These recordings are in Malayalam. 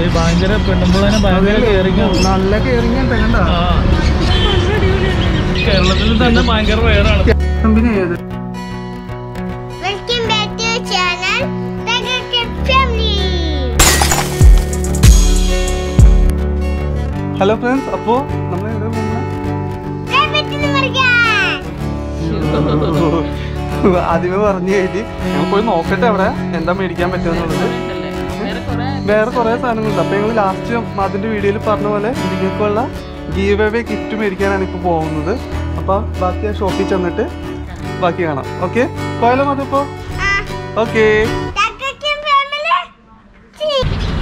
ഇത് ഭയങ്കര പെണ്ണുമ്പിള്ളേനെ ഭയങ്കര കെയറിങ് നല്ല കെയറിങ് ഉണ്ട് കണ്ട കേരളത്തിൽ തന്നെ ഭയങ്കര റെയറാണ് കമ്പനി ഏത് Welcome back to our channel, Tiger Kid Family. Hello friends അപ്പോ നമ്മൾ എവിടെ പോകുന്നത് Rabbit ന് മുറുകാൻ. ആദ്യമേ പറഞ്ഞു കഴിഞ്ഞ് ഞങ്ങൾ പോയി നോക്കട്ടെ അവിടെ എന്താ മേടിക്കാൻ പറ്റുമെന്നുള്ളത് വേറെ കുറെ സാധനങ്ങളുണ്ട് അപ്പൊ ഞങ്ങൾ ലാസ്റ്റ് അതിന്റെ വീഡിയോയിൽ പറഞ്ഞ പോലെ നിങ്ങൾക്കുള്ള ഗീവ് അവേ ഗിഫ്റ്റ് മേടിക്കാനാണ് ഇപ്പൊ പോകുന്നത് അപ്പൊ ബാക്കി ആ ഷോപ്പിൽ ചെന്നിട്ട് ബാക്കി കാണാം ഓക്കെ പോയാലോ അതിപ്പോ ആ, okay Tiger Kid Family. See.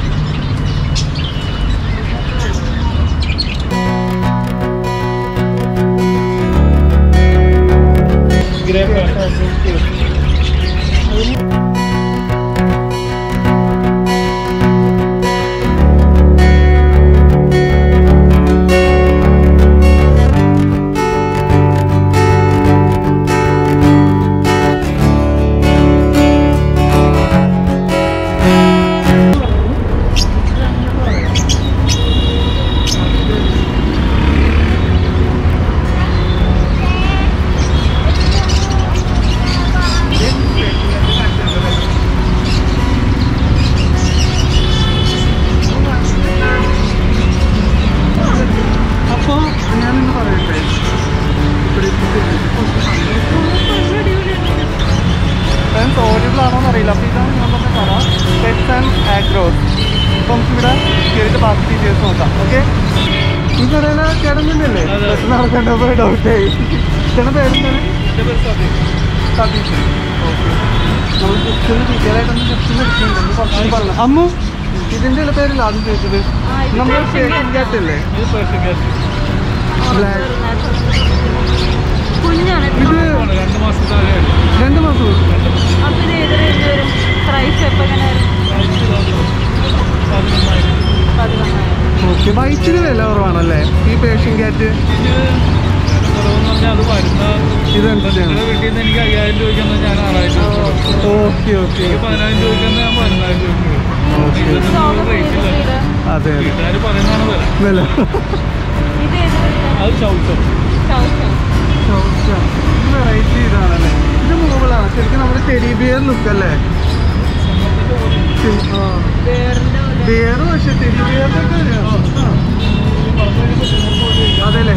അപ്പോ ഞാനിന്ന് പറയട്ടെ ഫ്രണ്ട്സ് ഓഡിയബിൾ ആണോ എന്നറിയില്ല അപ്പോൾ ഇതാണ് ഞാൻ പറഞ്ഞ കട പെറ്റ്സ് ആൻഡ് ആഗ്രോസ് അപ്പോൾ നമുക്ക് ഇവിടെ കയറിയിട്ട് ബാക്കി ഡീറ്റെയിൽസ് നോക്കാം ഓക്കെ ഈ കടയിലെ ചേട്ടൻ തന്നെയല്ലേ അതെ. ബസ് നടക്കേണ്ടപ്പോൾ ഡൗട്ടായി ചേട്ടൻ പേരെന്താണ് സതീഷ് ഓക്കെ നമ്മൾ ജസ്റ്റ് ഒന്ന് ഡീറ്റെയിൽ ആയിട്ടൊന്ന് ജസ്റ്റ് എടുക്കുന്നുണ്ട് കുറച്ച് പറഞ്ഞു അമ്മു ഇതിൻ്റെ ഉള്ള പേരില്ല ആദ്യം ചോദിച്ചത് നമ്മൾ കേട്ടില്ലേ ഇത് പേർഷ്യൻ cat. ബ്ലാക്ക് കുഞ്ഞാണ് ഇത് ആണ്, രണ്ട് മാസത്തെ ആകെയുള്ളൂ. രണ്ട് മാസം അപ്പൊ ഇത് ഏത് റേഞ്ച് വരും പ്രൈസ് എപ്പോ എങ്ങനെ വരും ആയിരത്തി ഇരുന്നൂറ്. പതിനൊന്നായിരം. പതിനൊന്നായിരം ഓക്കെ വൈറ്റിന് വില കുറവാണല്ലേ ഈ പേഷ്യൻ ക്യാറ്റ് ഇത് കുറവെന്ന് പറഞ്ഞാൽ അത് വരുന്ന ഇതനുസരിച്ചാണ് നിങ്ങളുടെ വീട്ടിൽ നിന്ന് എനിക്ക് അയ്യായിരം രൂപയ്ക്ക് ഞാൻ ആറായിരം രൂപ കൊടുക്കും. ഓക്കെ ഓക്കെ എനിക്ക് പതിനായിരം രൂപയ്ക്ക് ഞാൻ പതിനായിരം രൂപ ഓക്കെ സ്റ്റോക്ക് റേറ്റ് ഇല്ല ഇത് അതെ അതെ വീട്ടുകാർ പറയുന്നതാണ് വില വില ഇത് ഏത് റേഞ്ചാണ് അത് ചൗച്ചം വെറൈറ്റി ഇതാണല്ലേ ഇത് മൂവളാണ് ശരിക്കും നമ്മുടെ ടെഡി ബിയർ ലുക്ക് അല്ലേ വേറിന്റെ ബിയർ പക്ഷെ ടെഡി ബിയറിന്റെ ഒക്കെ അതെല്ലേ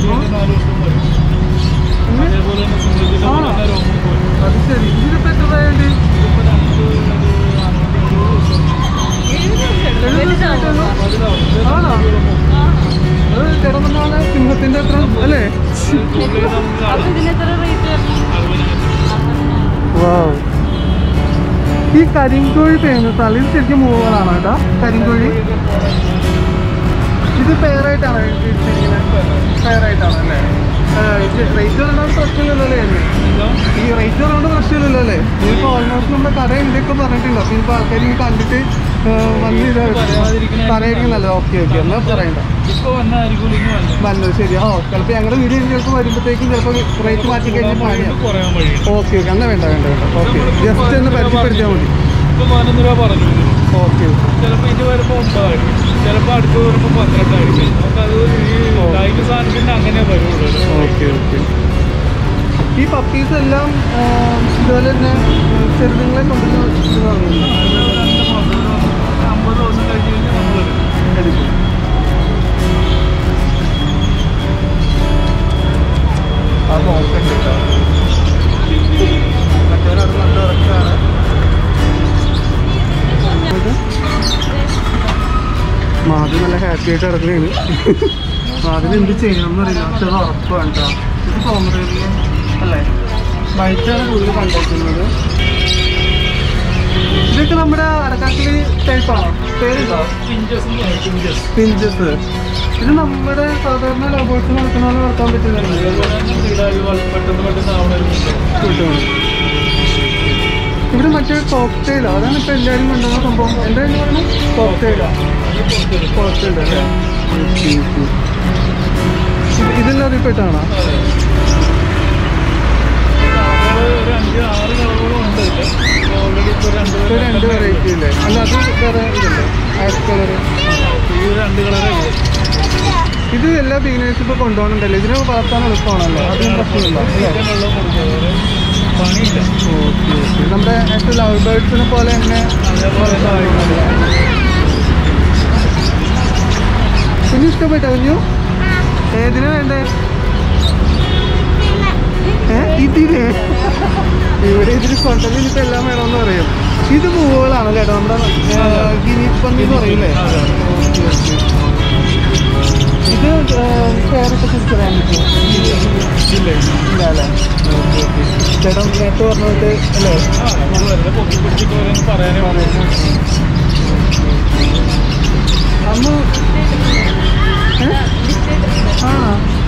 അതേപോലെ തന്നെ സുഹൃത്തിൻ്റെ ആ. തന്നെ രോമം പോലെ അത് ശരി ഇതിപ്പോ എത്ര രൂപയുണ്ട് ഇതിപ്പോ നമുക്ക് വലുതാണോ ആണോ അത് കിടന്നാണ് സിംഹത്തിന്റെ അത്ര അല്ലേ അപ്പൊ ഇതിന് എത്ര റേറ്റ് വരണം വാവ്. ഈ കരിങ്കോഴി ഫേമസ് ആണ് ഇത് ശരിക്കും മൂവറാണ് കേട്ടോ കരിങ്കോഴി ഇത് പെയറായിട്ടാണ് പെയറായിട്ടാണ് അല്ലേ റേറ്റ് വരണത് പ്രശ്നമില്ലല്ലോ അല്ലേ ഈ റേറ്റ് വരണത് പ്രശ്നമില്ലല്ലോ അല്ലേ ഇതിപ്പോ ഓൾമോസ്റ്റ് നമ്മുടെ കട ഉണ്ടൊക്കെ പറഞ്ഞിട്ടുണ്ട് അപ്പൊ ഇനിയിപ്പോ ആൾക്കാർ ഈ കണ്ടിട്ട് ആ, വന്ന് ഇത് പറയാതിരിക്കുന്നല്ലോ ഓക്കെ ഓക്കെ എന്നാ പറയണ്ട ഇപ്പൊ വന്നായിരിക്കും വന്നത് നല്ലത് ശരി ആ ചിലപ്പോൾ ഞങ്ങളുടെ വീഡിയോ ചിലപ്പോൾ വരുമ്പോഴത്തേക്കും ചിലപ്പോൾ റേറ്റ് മാറ്റി കഴിഞ്ഞാൽ പണിയാണ് കുറയാൻ വഴിയുണ്ട് ഓക്കെ ഓക്കെ എന്നാ വേണ്ട വേണ്ട വേണ്ട ഓക്കെ ജസ്റ്റ് ഒന്ന് പരിചയപ്പെടുത്തിയാൽ മതി ഇപ്പൊ പതിനൊന്ന് രൂപ പറഞ്ഞു ഓക്കെ ചിലപ്പോൾ ഇത് വരുമ്പോൾ ഒമ്പതായിരിക്കും ചിലപ്പോൾ അടുത്ത് വരുമ്പോൾ പന്ത്രണ്ടായിരിക്കും നമുക്കത് ഈ ലൈഫ് സാധനത്തിന്റെ അങ്ങനെ വരുള്ളൂ ഓക്കെ ഓക്കെ ഈ പപ്പീസ് എല്ലാം ആ, ഇതുപോലെ തന്നെ ചെറുതുങ്ങളെ കൊണ്ടുവന്ന് ഇത് വാങ്ങുന്നു. രണ്ട് മാസം ഒരു അമ്പത് ദിവസം കഴിഞ്ഞ് കഴിഞ്ഞാൽ നമ്മൾ എടുക്കും എടുക്കും അത് നോക്കണ്ട കേട്ടോ മറ്റവരത് നല്ല ഉറക്കാണ് മാധു നല്ല ഹാപ്പി ആയിട്ട് കിടക്കുകയാണ് മാധുവിന് എന്ത് ചെയ്യണം എന്നറിയില്ല പക്ഷെ അത് ഉറപ്പാണ് കേട്ടോ ഇത് കോമറേറിയ അല്ലേ വൈറ്റാണ് കൂടുതൽ കണ്ടേക്കുന്നത് ഇതൊക്കെ നമ്മുടെ അടക്കാക്കില് ടൈപ്പാണോ പേരുണ്ടോ പിഞ്ചസ് എന്ന് പറയും പിഞ്ചസ് പിഞ്ചസ് ഇത് നമ്മുടെ സാധാരണ ലബോർട്സ് നടക്കുന്ന പോലെ നടത്താൻ പറ്റുന്നുണ്ട് അതേപോലെ തന്നെ വീടായി വള- പെട്ടെന്ന് പെട്ടെന്ന് അവിടെ കിട്ടും ഇവിടെ മറ്റേ കോക്ടെയിലോ അതാണ് ഇപ്പൊ എല്ലാവരും കൊണ്ടുവന്ന സംഭവം എന്തായാലും പറയുന്നത് കോക്ടെയിലോ കോക്ടെയിൽ അല്ലേ ഇതെല്ലാം അറിയപ്പെട്ടാണോ ഒരു അഞ്ച് ആറ് കളറുകളും ഉണ്ട് ഇതില് ഓൾറെഡി ഇപ്പോൾ രണ്ട് ഇപ്പൊ രണ്ട് വെറൈറ്റി ഇല്ലേ അല്ല അത് വേറെ ഇതല്ലേ ആഷ് കളർ ഇത് എല്ലാ ബിഗിനേഴ്സ് ഇപ്പൊ കൊണ്ടുപോകണുണ്ടല്ലോ ഇതിന് വളർത്താൻ എളുപ്പമാണല്ലോ അതും പ്രശ്നമില്ല അല്ലേ വെള്ളം കൊടുക്കുക പണിയില്ല ഓക്കെ ഓക്കെ നമ്മുടെ ഏറ്റവും ലവ് ബേർഡ്സിനെ പോലെ തന്നെ അതേപോലെ വളർത്താറുണ്ടല്ലോ. കുഞ്ഞു ഇഷ്ടപ്പെട്ടോ കുഞ്ഞു ഏതിനാ വേണ്ടേ ഏ? ഇതിന് ഇവിടെ ഇതിന് കൊണ്ടല്ലേ ഇനിയിപ്പോ എല്ലാം വേണമെന്ന് പറയും ഇത് പൂവുകളാണ് കേട്ടോ നമ്മുടെ ഗിനിപ്പന്നി എന്ന് പറയില്ലേ അതെ. ഓക്കെ ഓക്കെ ഇത് പേരൊക്കെ തിരിച്ചറിയാൻ പറ്റുമോ ഇല്ല ഇല്ല അല്ലേ ഓക്കെ ഓക്കെ ചേട്ടൻ നേരത്തെ പറഞ്ഞത് അല്ലേ ആ നമ്മൾ വെറുതെ പൊക്കി പിടിച്ചിട്ട് ഓരോന്ന് പറയാനേ പറഞ്ഞു അമ്മ ഏ? ആണോ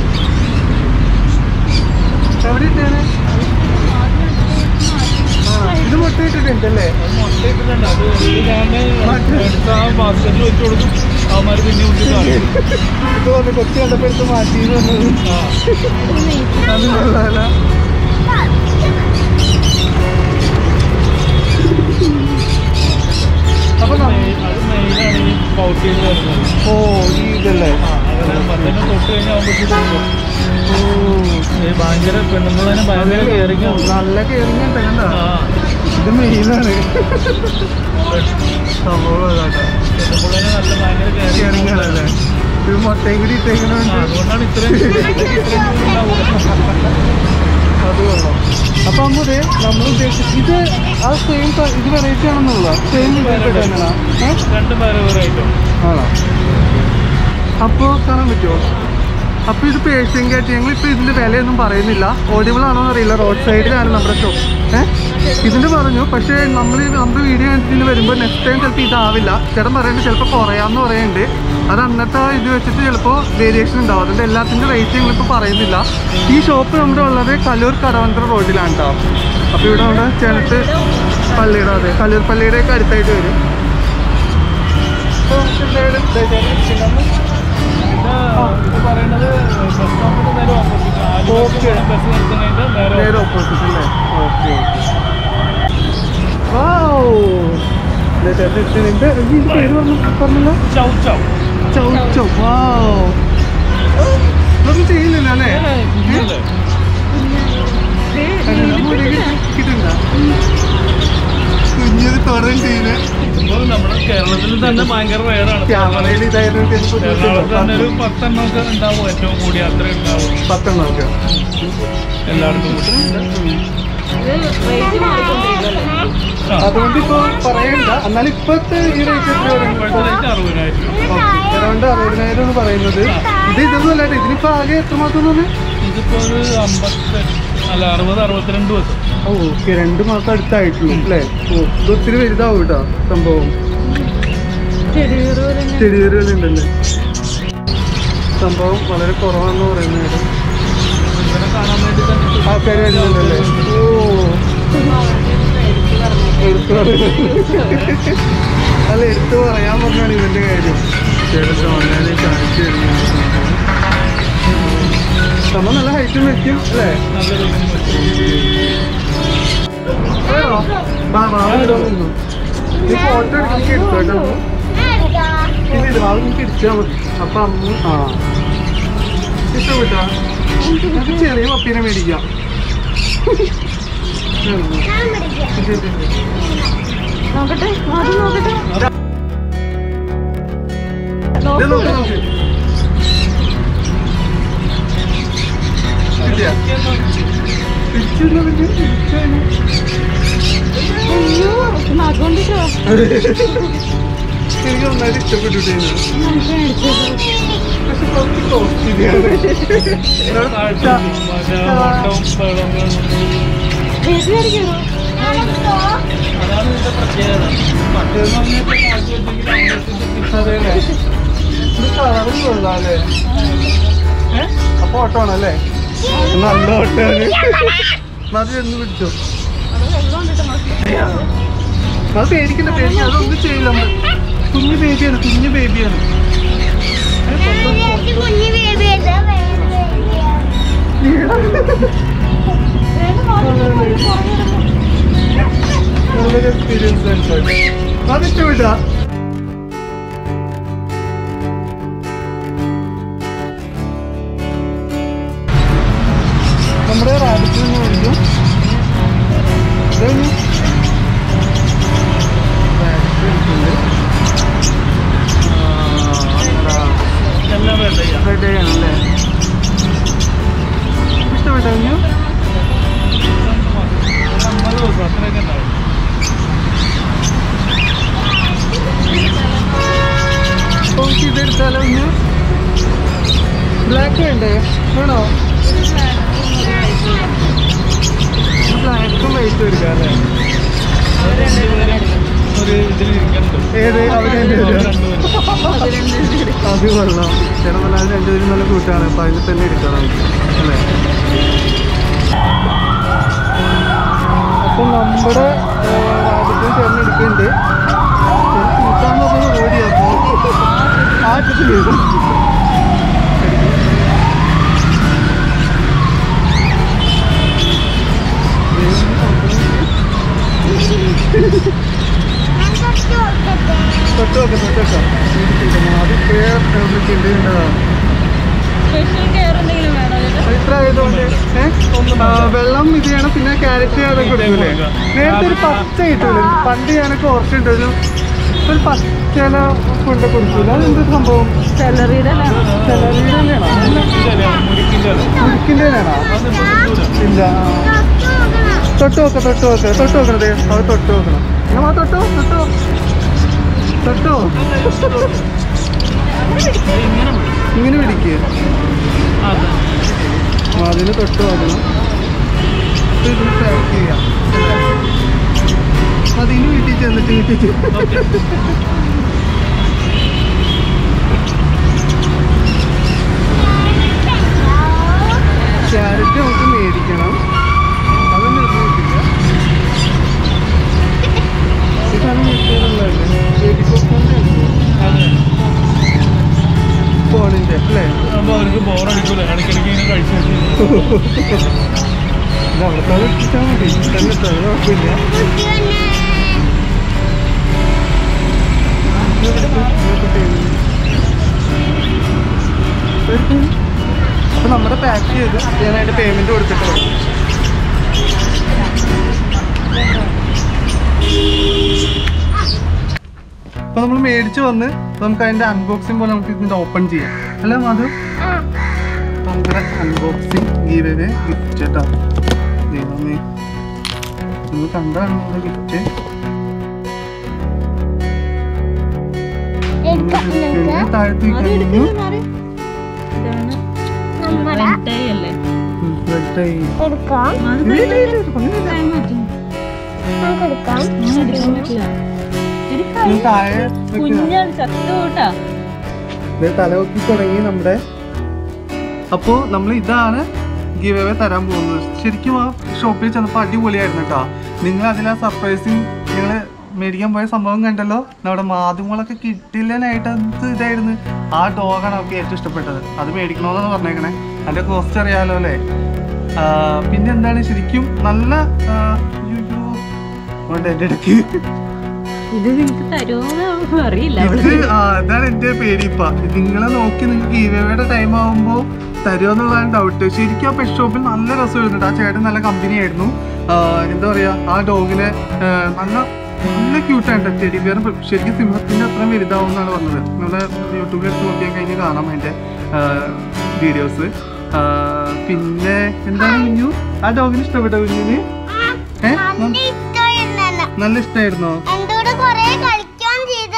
എവിടെ ഇട്ടാണ് ആണോ ഇത് മുട്ടയിട്ടിട്ടുണ്ടല്ലേ മുട്ടയിട്ടിട്ടുണ്ട് അത് ഞാൻ എടുത്ത ആ ബാസ്കറ്റിൽ വെച്ച് കൊടുക്കും അവന്മാർ പിന്നെ കുട്ടി കാണിക്കും ഇത് വന്ന് കൊച്ചു കണ്ടപ്പോ എടുത്ത് മാറ്റി വന്നത് ആ അത് കൊള്ളാല അപ്പൊ അത് ന- മെയി- അത് മെയിനാണ് ഈ പൗട്ട് ചെയ്ത് വരുന്നത് ഓ ഈ ഇതല്ലേ ആ അങ്ങനെ മറ്റന്നെ തൊട്ട് കഴിഞ്ഞാൽ ആകുമ്പോഴത്തേക്കും ഓ ഈ ഭയങ്കര പെണ്ണുങ്ങൾ തന്നെ ഭയങ്കര കയറിങ് നല്ല കയറിങ് ഉണ്ടല്ല ആ ഇത് മെയിലാണ് സംഭവം അതാട്ടോ പെണ്ണുങ്ങൾ തന്നെ നല്ല ഭയങ്കര കയറിങ് കയറിങ് ആണല്ലേ ഇത് മുട്ടയും കൂടി ആ, ഇട്ടേക്കണോണ്ട് അതുകൊണ്ടാണ് ഇത്രയും ഇത്രയും ചൂടുണ്ടാവുക അത് കൊള്ളാം അപ്പൊ അമ്മതേ നമ്മൾ ഉദ്ദേശിച്ചത് ഇത് ആ സെയിം ഇത് വെറൈറ്റി ആണെന്നുള്ള സെയിം ഇതിൽപ്പെട്ട തന്നെയാണോ ഏഹ് രണ്ട് പേരെ വേറെ ഐറ്റം ആണോ അപ്പോൾ കാണാൻ പറ്റുമോ അപ്പോൾ ഇത് പേഷ്യൻ കാറ്റ് ഞങ്ങൾ ഇപ്പോൾ ഇതിൻ്റെ വിലയൊന്നും പറയുന്നില്ല ഓഡിയബിൾ ആണോ എന്നറിയില്ല റോഡ് സൈഡിലാണ് നമ്മുടെ ഷോപ്പ് ഏഹ് ഇതിൻ്റെ പറഞ്ഞു പക്ഷേ നമ്മൾ നമ്മുടെ വീഡിയോ കണ്ടിട്ട് വരുമ്പോൾ നെക്സ്റ്റ് ടൈം ചിലപ്പോൾ ഇതാവില്ല ചേട്ടൻ പറയുന്നത് ചിലപ്പോൾ കുറയാമെന്ന് പറയുന്നുണ്ട് അത് അന്നത്തെ ആ ഇത് വെച്ചിട്ട് ചിലപ്പോൾ വേരിയേഷൻ ഉണ്ടാവും അതിൻ്റെ എല്ലാത്തിൻ്റെ റേറ്റ് ഞങ്ങളിപ്പോൾ പറയുന്നില്ല ഈ ഷോപ്പ് നമ്മുടെ ഉള്ളത് കലൂർ കടവന്ത്ര റോഡിലാണ് കേട്ടോ അപ്പോൾ ഇവിടെ നമ്മുടെ ചേർത്ത് പള്ളിയുടെ അതെ കലൂർ പള്ളിയുടെ ഒക്കെ അടുത്തായിട്ട് വരും അപ്പോൾ നമുക്ക് എന്തായാലും ദേ ചേട്ടൻ ഇരിക്കുന്നുണ്ട്. ഇത് പറയുന്നത് ബസ് സ്റ്റോപ്പിന് നേരെ ഓപ്പോസിറ്റ് Okay. ആലുവ ബസ് നിർത്തുന്നതിന്റെ നേരെ നേരെ ഓപ്പോസിറ്റ് അല്ലേ ഓക്കെ ഓക്കെ നിന്റെ ഇതിന്റെ പേര് പറഞ്ഞു പറഞ്ഞില്ല ചൗ ചൗ ചൗ ചൗ വാവ് ഇതൊന്നും ചെയ്യില്ലല്ലോ അല്ലേ കുഞ്ഞല്ലേ കിട്ടുണ്ട കുഞ്ഞൊരു തുടരും ചെയ്യുന്നത് ഇപ്പോൾ നമ്മുടെ കേരളത്തിൽ തന്നെ ഭയങ്കര റയറാണ് ക്യാമറയിൽ ഇതായിരുന്നു എനിക്ക് എറണാകുളത്ത് തന്നെ ഒരു ബുദ്ധിമുട്ടുണ്ട്. പത്തെണ്ണം ഒക്കെ ഉണ്ടാവും ഏറ്റവും കൂടി അത്ര ഉണ്ടാവും പത്തെണ്ണം ഒക്കെ എല്ലായിടത്തും കൂടി ഇത് റേറ്റ് മാറിക്കൊണ്ടിരിക്കുമല്ലേ ആ, അതുകൊണ്ട് ഇപ്പൊ പറയണ്ട എന്നാൽ ഇപ്പത്തെ ഈ റേറ്റ് എത്ര ഇപ്പോഴത്തെ റേറ്റ് അറുപതിനായിരം രൂപ അറൗണ്ട് അറുപതിനായിരം എന്ന് പറയുന്നത് ഇത് ഇതൊന്നും അല്ലാണ്ട് ഇതിനിപ്പോ ആകെ എത്രമാസം തന്നെ ഇതിപ്പോ ഒരു അമ്പത്തി അല്ല അറുപത് അറുപത്തിരണ്ട് ദിവസം ഓ ഓക്കെ രണ്ട് മാസം അടുത്തായിട്ടുള്ളൂ അല്ലേ ഓ ഇത് ഒത്തിരി വലുതാവും കേട്ടോ സംഭവം ചെടി വീറുപോലെ ചെടിയേറുകളുണ്ടല്ലേ സംഭവം വളരെ കുറവാന്ന് പറയുന്നത് ഇവരെ കാണാൻ വേണ്ടി തന്നെ ആൾക്കാർ വരുന്നുണ്ടല്ലേ ഓ എടുത്തു പറയുന്നത്. അല്ല എടുത്തു പറയാൻ പറഞ്ഞാണ് ഇവന്റെ കാര്യം ചേട്ടൻ ഓൺലൈനിൽ കാണിച്ചു തരുന്നത് നമ്മൾ നല്ല ഹൈറ്റും വെക്കും അല്ലേ നല്ല രീതിയിൽ വേണോ? വാ, വാ, ഇവിടെ നിന്നു. നീ ഫോട്ടോ എടുക്കാൻ എടുത്തു കേട്ടോ അമ്മു. ഇല്ല ഇല്ല വാവ് എനിക്ക് ഇടിച്ചാൽ മതി അപ്പൊ അമ്മു ആ ഇഷ്ടപ്പെട്ടോ നമുക്ക് ചെറിയ പപ്പീനെ മേടിക്കാം ഉം. ഇത് ഇത് ഇത്. നോക്കട്ടെ ആദ്യം നോക്കട്ടെ ഇത് നോക്ക് നോക്ക്. കിട്ടിയാ? പിടിച്ചില്ല പിന്നെ, പിടിച്ചതിന്. അയ്യോ നഖോണ്ടിട്ടോ എനിക്ക് നന്നായിട്ട് ഇഷ്ടപ്പെട്ടു ഇതിനെ. മേടിച്ചത് പക്ഷെ കുറച്ച് costly ആണ്. എന്നോട് കാഴ്ച ച- മറ്റേ ഓട്ടവും ബഹളവും വീട്ടിലായിരിക്കും അതാണ് ഇതിന്റെ പ്രത്യേകത മറ്റേന്ന് പറഞ്ഞാൽ കാഴ്ച വെച്ചെങ്കിൽ അതെല്ലേ? ഇത് കളറും കൊള്ളാല്ലേ ഏ? അപ്പൊ ഓട്ടോ ആണല്ലേ നല്ല ഓട്ടോയാണ് അത് എന്ന് പിടിച്ചോ അത് പേടിക്കണ്ട പേടിക്കണ്ട അതൊന്നും ചെയ്യില്ല അമ്മ. കുഞ്ഞു ബേബിയാണ് കുഞ്ഞു ബേബിയാണ് കുഞ്ഞു ബേബി നല്ലൊരു എക്സ്പീരിയൻസ് അത് ഇഷ്ടപ്പെട്ടാ ബ്ലാക്ക് വേണ്ടേ വേണോ ബ്ലാക്കും വൈറ്റ് എടുക്കാം അല്ലേ ഒരു ഇതിൽ ഇരിക്കുന്നുണ്ട് ഏത് അവര് രണ്ടുപേരും? രണ്ടുപേരും അത് കൊള്ളാം ചേട്ടൻ പറഞ്ഞാൽ രണ്ടുപേരും നല്ല കൂട്ടാണ് അപ്പൊ അതിൽ തന്നെ എടുക്കാം നമുക്ക് അല്ലേ അപ്പൊ നമ്മുടെ രാജ്യത്തിന് തിരഞ്ഞെടുക്കുന്നുണ്ട് കൂട്ടാന്ന് പറഞ്ഞത് ഓടിയാ ആറ്റത്തില് തൊട്ട് വെക്കാം തൊട്ട് വെക്കാം അത് പേർ വിളിക്കുന്നുണ്ട് സ്പെഷ്യൽ കെയർ എന്തെങ്കിലും വേണോ ചേട്ടാ ഇത്ര ആയതുകൊണ്ട് ഏ? ആ, വെള്ളം ഇത് ചെയ്യണം പിന്നെ ക്യാരറ്റ് അതൊക്കെ കൊടുക്കൂലേ നേരത്തെ ഒരു പച്ച കിട്ടൂലേ പണ്ട് ഞാനൊക്കെ ഓർക്കുന്നുണ്ട് ഒരു ഒരു പച്ചല കൊണ്ട് കൊടുക്കൂല അതെന്ത് സംഭവം സാലറിയുടെ ചിലരുടെ തന്നെയാണോ മുരിക്കിന്റെ അല്ല കുടിക്കിൻ്റെ തന്നെയാണോ ഇല്ല ആ. തൊട്ട് നോക്ക തൊട്ട് നോക്ക തൊട്ട് നോക്കണത് അത് തൊട്ട് നോക്കണം നിങ്ങൾ ആ തൊട്ടോ തൊട്ടോ തൊട്ടോ ഇങ്ങനെ പിടിക്കുക അതെ അതിന് തൊട്ട് നോക്കണം ഇത് ഇതിന് പാക്ക് ചെയ്യാം അതിന് വീട്ടിൽ ചെന്നിട്ട് വീട്ടിൽ ചെന്ന് ക്യാരറ്റ് നമുക്ക് മേടിക്കണം അതൊന്നും ഇരുന്നിട്ടില്ല ഈ സാധനം കിട്ടിയതുള്ളതല്ലേ ബേബി പോപ്കോണിൻ്റെ അതെ ഫോണിൻ്റെ അല്ലേ അപ്പൊ അവർക്ക് ബോറടിക്കൂല ഇടയ്ക്കിടയ്ക്ക് ഇങ്ങനെ കഴിച്ചു ഇത് അവിടുത്തെ ഇട്ടാൽ മതി തന്നെ തരും കുഴപ്പമില്ല അപ്പൊ നമ്മുടെ പാക്ക് ചെയ്ത് ഞാനായിട്ട് പേയ്മെന്റ് കൊടുത്തിട്ട് വരും. അപ്പൊ നമ്മൾ മേടിച്ചു വന്ന് നമുക്ക് അതിന്റെ അൺബോക്സിംഗ് പോലെ നമുക്ക് ഇതിന്റെ ഓപ്പൺ ചെയ്യാം അല്ലേ മാധു നമ്മുടെ അൺബോക്സിംഗ് ഗീവേ ഗിഫ്റ്റ് കേട്ടോ ദൈവമേ നിങ്ങൾ കണ്ടാണ് നമ്മുടെ ഗിഫ്റ്റ് താഴത്തേക്ക് കഴിഞ്ഞു നമ്മുടെ അല്ലേ വെട്ടായി എടുക്കാം നമുക്ക് എടുക്കാം ഇത് താഴെ വെക്കുക. കുഞ്ഞാണ് ചത്തോട്ടാ ഇത് തലവൊക്കി തുടങ്ങി നമ്മുടെ അപ്പോ നമ്മൾ ഇതാണ് ഗീവ് അവേ തരാൻ പോകുന്നത് ശരിക്കും ആ ഷോപ്പിൽ ചെന്നപ്പോൾ അടിപൊളിയായിരുന്നു കേട്ടോ നിങ്ങൾ അതിൽ ആ സർപ്രൈസിങ് നിങ്ങൾ മേടിക്കാൻ പോയ സംഭവം കണ്ടല്ലോ നമ്മുടെ മാധ്യമങ്ങളൊക്കെ കിട്ടില്ലനായിട്ട് എന്ത് ഇതായിരുന്നു ആ ഡോഗാണ് അവർക്ക് ഏറ്റവും ഇഷ്ടപ്പെട്ടത് അത് മേടിക്കണമെന്നാണ് പറഞ്ഞേക്കണേ അതിന്റെ കോസ്റ്റ് അറിയാലോ അല്ലേ ആ, പിന്നെ എന്താണ് ശരിക്കും നല്ല ആ, അയ്യോ, അതുകൊണ്ട് എൻ്റെ ഇടയ്ക്ക് ഇത് നിങ്ങക്ക് തരുമോന്ന് അറിയില്ല ഇത് ആ, അതാണ് എന്റെ പേടി ഇപ്പൊ നിങ്ങളെ നോക്കി നിങ്ങൾക്ക് ഗീവയുടെ ടൈം ആവുമ്പോ തരുമെന്നുള്ളതാണ് ഡൗട്ട് ശരിക്കും ആ പെറ്റ് ഷോപ്പിൽ നല്ല രസമായിരുന്നു ആ ചേട്ടൻ നല്ല കമ്പനി ആയിരുന്നു ആ, എന്താ പറയാ ആ ഡോഗിനെ ആ, നല്ല നല്ല ക്യൂട്ടായിട്ട് ടെഡി ബിയർ ശരിക്കും സിംഹത്തിന്റെ അത്രയും വലുതാവും എന്നാണ് പറഞ്ഞത് നമ്മുടെ യൂട്യൂബിൽ എടുത്ത് നോക്കിയാൽ കഴിഞ്ഞ് കാണാം അതിന്റെ വീഡിയോസ് പിന്നെ എന്താണ് കുഞ്ഞു ആ ഡോഗിന് ഇഷ്ടപ്പെട്ട കുഞ്ഞിന് ഏ നല്ല ഇഷ്ടമായിരുന്നു നല്ല ഇഷ്ടമായിരുന്നോ എന്തോട് കൊറേ കളിക്കാൻ ചെയ്ത്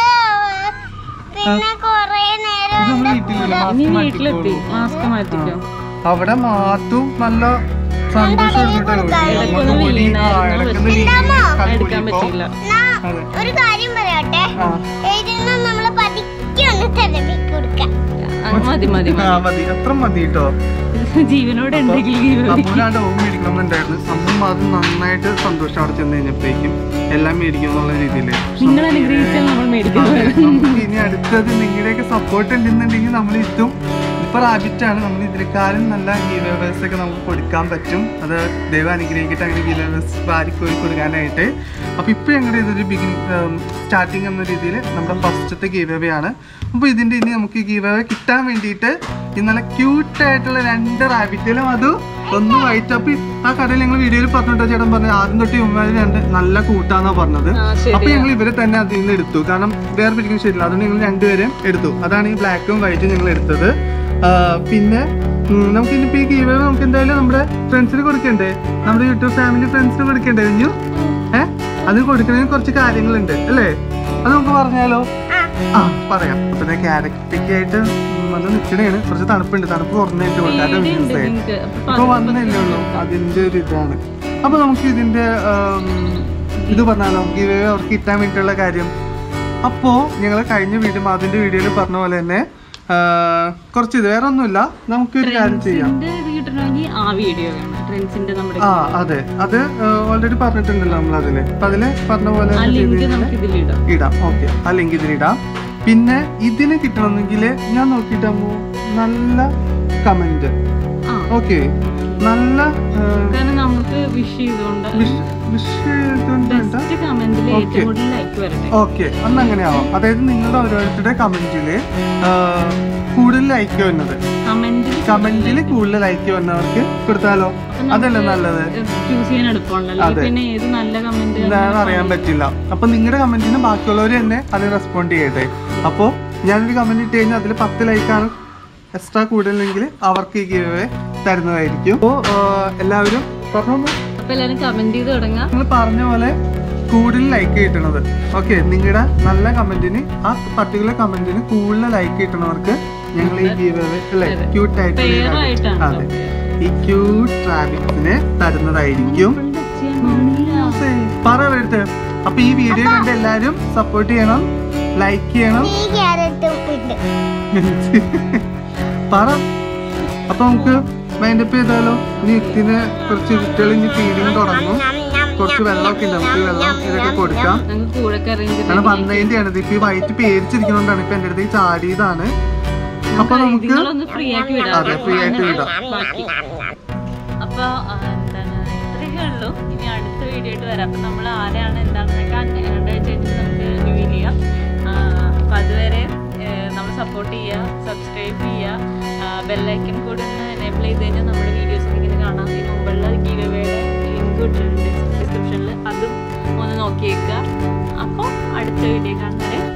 പിന്നെ കൊറേ നേരം ഇത് നമ്മുടെ എന്റെ വീട്ടിലില്ല ഇനി മാസ്ക് വീട്ടിലെത്തി മാറ്റിക്കോളൂ. മാസ്ക് മാറ്റിക്കോ അവിടെ മാത്തും നല്ല സന്തോഷമായിരുന്നു കേട്ടോ. ഇടയ്ക്കൊന്ന് നമുക്ക് ഓടി, ആ, വീണായിരുന്നു. ഇടയ്ക്കൊന്ന് വീണു. കാല് എടുക്കാൻ പൊടിയപ്പോ. പറ്റില്ല എന്നാ, അതെ. ഒരു കാര്യം പറയട്ടെ ആ. എഴുതുന്ന നമ്മള് പതുക്കെ ഒന്ന് തെരപ്പി കൊടുക്കാം ആ, മതി മതി ആ, മതി അത്ര മതി കേട്ടോ മതി ജീവനോട് ഉണ്ടെങ്കിൽ അപ്പൂരാണ്ട് ഓം മേടിക്കണമെന്നുണ്ടായിരുന്നു സംഭവം അത് നന്നായിട്ട് സന്തോഷം അവിടെ ചെന്ന് കഴിഞ്ഞപ്പോഴേക്കും എല്ലാം മേടിക്കും എന്നുള്ള രീതിയിൽ നിങ്ങൾ അനുഗ്രഹിച്ചാൽ നമ്മൾ മേടിക്കുന്നത് നമുക്ക് ഇനി അടുത്തത് നിങ്ങളുടെയൊക്കെ സപ്പോർട്ട് ഉണ്ടെന്നുണ്ടെങ്കിൽ നമ്മൾ ഇതും ഇപ്പൊ റാബിറ്റ് ആണ് നമ്മൾ ഇതിനേക്കാളും നല്ല ഗീവേഴ്സ് ഒക്കെ നമുക്ക് കൊടുക്കാൻ പറ്റും അത് ദൈവം അനുഗ്രഹിക്കട്ടെ അങ്ങനെ ഗീവേഴ്സ് വാരിക്കോരി കൊടുക്കാനായിട്ട് അപ്പൊ ഇപ്പൊ ഞങ്ങളുടെ ഇതൊരു ബിഗിൻ സ്റ്റാർട്ടിങ് എന്ന രീതിയിൽ നമ്മുടെ ഫസ്റ്റത്തെ ഗീവേ ആണ് അപ്പൊ ഇതിന്റെ ഇനി നമുക്ക് ഗീവേ കിട്ടാൻ വേണ്ടിയിട്ട് ഈ നല്ല ക്യൂട്ട് ആയിട്ടുള്ള രണ്ട് റാബിറ്റിലും അത് ഒന്ന് വൈറ്റ് അപ്പ് ആ കടയിൽ ഞങ്ങൾ വീഡിയോയിൽ പറഞ്ഞിട്ടോ ചേട്ടൻ പറഞ്ഞു ആദ്യം തൊട്ട് ഇവന്മാര് രണ്ട് നല്ല കൂട്ടാന്നാ പറഞ്ഞത് ആ, ശരിയാ. അപ്പൊ ഞങ്ങൾ ഇവരെ തന്നെ അതിൽ നിന്ന് എടുത്തു കാരണം വേറെ പിടിക്കാൻ ശരിയില്ല അതുകൊണ്ട് ഞങ്ങൾ രണ്ടുപേരും എടുത്തു അതാണ് ഈ ബ്ലാക്കും വൈറ്റും ഞങ്ങൾ എടുത്തത് ആ, പിന്നെ ഉം, നമുക്ക് ഇനിയിപ്പോ ഈ കീവേ നമുക്ക് എന്തായാലും നമ്മുടെ ഫ്രണ്ട്സിന് കൊടുക്കണ്ടേ നമ്മുടെ യൂട്യൂബ് ഫാമിലി ഫ്രണ്ട്സിന് കൊടുക്കണ്ടേ കുഞ്ഞു ഏഹ് അത് കൊടുക്കണതിന് കുറച്ച് കാര്യങ്ങളുണ്ട് അല്ലേ അത് നമുക്ക് പറഞ്ഞാലോ ആ ആ പറയാം പിന്നെ ക്യാരക്ടറിക്ക് ആയിട്ട് വന്ന് നിൽക്കണേണ് കുറച്ച് തണുപ്പുണ്ട് തണുപ്പ് കുറഞ്ഞിട്ട് കൊടുക്കാതെ പേടിയുണ്ട് നിങ്ങക്ക്. അപ്പൊ ഇപ്പൊ പതുക്കെ വന്നില്ലേ ഉള്ളൂ അതിന്റെ ഒരു ഇതാണ് അപ്പൊ നമുക്ക് ഇതിന്റെ ആം, ഇത് പറഞ്ഞാലോ ഗിവ് അവർക്ക് കിട്ടാൻ വേണ്ടിയിട്ടുള്ള കാര്യം അപ്പോ ഞങ്ങൾ കഴിഞ്ഞ വീഡിയോ അതിന്റെ വീഡിയോയിൽ പറഞ്ഞ പോലെ തന്നെ ആ, കുറച്ച് ഇത് വേറെ ഒന്നുമില്ല നമുക്കൊരു കാര്യം ചെയ്യാം ട്രെൻഡ്സിന്റെ ഇത് കിട്ടണമെങ്കിൽ ആ വീഡിയോ വേണം ട്രെൻഡ്സിന്റെ നമ്മുടെ ആ അതെ അത് ഓൾറെഡി പറഞ്ഞിട്ടുണ്ടല്ലോ നമ്മൾ അതില് അപ്പൊ അതില് പറഞ്ഞ പോലെ ആ ചെയ്ത് ലിങ്ക് കഴിഞ്ഞാല് നമുക്ക് ഇതിലിടാം ഇടാം ഓക്കെ ആ ലിങ്ക് ഇതിലിടാം പിന്നെ ഇതിന് കിട്ടണമെന്നെങ്കിൽ ഞാൻ നോക്കിയിട്ടാകുമ്പോ നല്ല കമന്റ് ആ ഓക്കെ നല്ല ആ, കാരണം നമുക്ക് വിഷ് ചെയ്തുകൊണ്ട് വിഷ് വിഷ് ചെയ്തുകൊണ്ട് വേണ്ട ബെസ്റ്റ് കമന്റിൽ Okay. ഏറ്റവും കൂടുതൽ ലൈക്ക് വരട്ടെ ഓക്കെ അന്ന് അങ്ങനെയാവാം അതായത് നിങ്ങളുടെ ഓരോരുത്തരുടെ കമന്റില് കൂടുതൽ ലൈക്ക് വന്നത് കമന്റിൽ കമന്റിൽ കൂടുതൽ ലൈക്ക് വന്നവർക്ക് കൊടുത്താലോ അതല്ലേ നല്ലത് ചൂസ് ചെയ്യാൻ എളുപ്പമുണ്ടല്ലോ അതെ. പിന്നെ ഏത് നല്ല കമന്റ് എന്താണെന്ന് അറിയാൻ പറ്റില്ല അപ്പൊ നിങ്ങളുടെ കമന്റിന് ബാക്കിയുള്ളവർ തന്നെ അത് റെസ്പോണ്ട് ചെയ്യട്ടെ അപ്പോൾ ഞാനൊരു കമന്റ് ഇട്ട് കഴിഞ്ഞാൽ അതിൽ പത്ത് ലൈക്കാണ് എക്സ്ട്രാ കൂടുതലെങ്കിൽ അവർക്ക് ഈ ഗീവ് തരുന്നതായിരിക്കും അപ്പോൾ എല്ലാവരും പറഞ്ഞു അപ്പൊ എല്ലാരും കമന്റ് ചെയ്ത് തുടങ്ങാം നിങ്ങൾ പറഞ്ഞ പോലെ കൂടുതൽ ലൈക്ക് കിട്ടണത് ഓക്കെ നിങ്ങളുടെ നല്ല കമന്റിന് ആ പർട്ടിക്കുലർ കമന്റിന് കൂടുതൽ ലൈക്ക് കിട്ടണവർക്ക് ഞങ്ങൾ ഈ ഗീവ് അല്ലേ ക്യൂട്ട് Pair ആയിട്ട് ആയിട്ടാണ് അതെ ഈ ക്യൂട്ട് റാബിറ്റ്സിനെ തരുന്നതായിരിക്കും പറ എടുത്ത് അപ്പൊ ഈ വീഡിയോ കണ്ട് എല്ലാരും സപ്പോർട്ട് ചെയ്യണം ലൈക്ക് ചെയ്യണം ഈ ക്യാരറ്റും ഉണ്ട് പറ അപ്പൊ നമുക്ക് മൈൻഡപ്പ് ചെയ്താലോ ഇനി ഇത്തിന് കുറച്ച് കുട്ടികൾ ഇനി ഫീഡിങ് തുടങ്ങും കുറച്ച് വെള്ളമൊക്കെ ഉണ്ട് നമുക്ക് വെള്ളം ഇതൊക്കെ കൊടുക്കാം ഞങ്ങൾക്ക് കൂടെ അറേഞ്ച് കാരണം വന്നതിന്റെയാണ് ഇത് ഇപ്പൊ ഈ വൈറ്റ് പേരിച്ചിരിക്കുന്നോണ്ടാണ് ഇപ്പൊ എന്റെ അടുത്തേക്ക് ചാടിയതാണ് അപ്പൊ നമുക്ക് നിങ്ങളൊന്ന് ഫ്രീ ആക്കി വിടാം അതെ ഫ്രീ ആയിട്ട് വിടാം ബാക്കി അപ്പൊ ആ, എന്താണ് ഇത്രയൊക്കെ ഉള്ളൂ ഇനി അടുത്ത വീഡിയോ ആയിട്ട് വരാം അപ്പൊ നമ്മൾ ആരാണ് എന്താണെന്നൊക്കെ രണ്ടാഴ്ച ആയിട്ട് നമുക്ക് റിവീൽ ചെയ്യാം ആ, അപ്പൊ അതുവരെ നമ്മൾ സപ്പോർട്ട് ചെയ്യുക സബ്സ്ക്രൈബ് ചെയ്യുക ബെല്ലൈക്കൻ കൂടി ഒന്ന് എനേബിൾ ചെയ്ത് കഴിഞ്ഞാൽ നമ്മുടെ വീഡിയോസ് ഇങ്ങനെ കാണാം ഇതിന് മുമ്പുള്ള ഗീവ് അവയുടെ ലിങ്ക് ഇട്ടിട്ടുണ്ട് ഡിസ്ക്രിപ്ഷനിൽ അതും ഒന്ന് നോക്കിയേക്കുക അപ്പോൾ അടുത്ത വീഡിയോ കാണുന്നവരെ